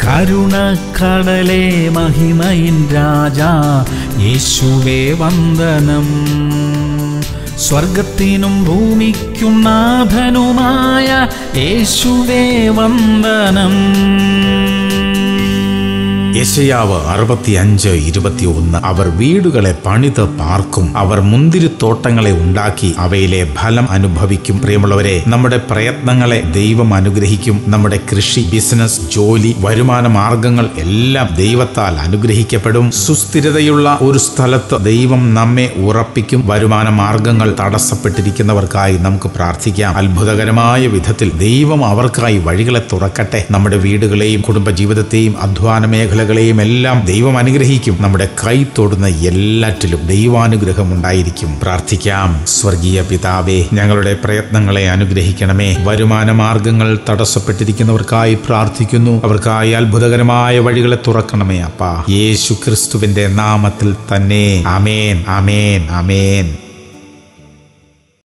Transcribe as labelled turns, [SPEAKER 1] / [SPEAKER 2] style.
[SPEAKER 1] കരുണക്കടലേ മഹിമയിൻ രാജാ യേശുവേ വന്ദനം സ്വർഗത്തിനും ഭൂമിക്കും നാഥനുമായ യേശുവേ വന്ദനം
[SPEAKER 2] യശയാവ് അറുപത്തിയഞ്ച് ഇരുപത്തിയൊന്ന് അവർ വീടുകളെ പണിത് പാർക്കും അവർ മുന്തിരിത്തോട്ടങ്ങളെ ഉണ്ടാക്കി അവയിലെ ഫലം അനുഭവിക്കും പ്രിയമുള്ളവരെ നമ്മുടെ പ്രയത്നങ്ങളെ ദൈവം അനുഗ്രഹിക്കും നമ്മുടെ കൃഷി ബിസിനസ് ജോലി വരുമാന മാർഗങ്ങൾ എല്ലാം ദൈവത്താൽ അനുഗ്രഹിക്കപ്പെടും സുസ്ഥിരതയുള്ള ഒരു സ്ഥലത്ത് ദൈവം നമ്മെ ഉറപ്പിക്കും വരുമാന മാർഗങ്ങൾ തടസ്സപ്പെട്ടിരിക്കുന്നവർക്കായി നമുക്ക് പ്രാർത്ഥിക്കാം അത്ഭുതകരമായ വിധത്തിൽ ദൈവം അവർക്കായി വഴികളെ തുറക്കട്ടെ നമ്മുടെ വീടുകളെയും കുടുംബജീവിതത്തെയും അധ്വാന മേഖലകളെയും എല്ലാം ദൈവം അനുഗ്രഹിക്കും നമ്മുടെ കൈ തൊടുന്ന എല്ലാറ്റിലും ദൈവാനുഗ്രഹം ഉണ്ടായിരിക്കും പ്രാർത്ഥിക്കാം സ്വർഗീയ പിതാവേ ഞങ്ങളുടെ പ്രയത്നങ്ങളെ അനുഗ്രഹിക്കണമേ വരുമാന മാർഗങ്ങൾ തടസ്സപ്പെട്ടിരിക്കുന്നവർക്കായി പ്രാർത്ഥിക്കുന്നു അവർക്കായി അത്ഭുതകരമായ വഴികളെ തുറക്കണമേ അപ്പാ യേശു ക്രിസ്തുവിന്റെ നാമത്തിൽ തന്നെ അമേൻ അമേൻ അമേൻ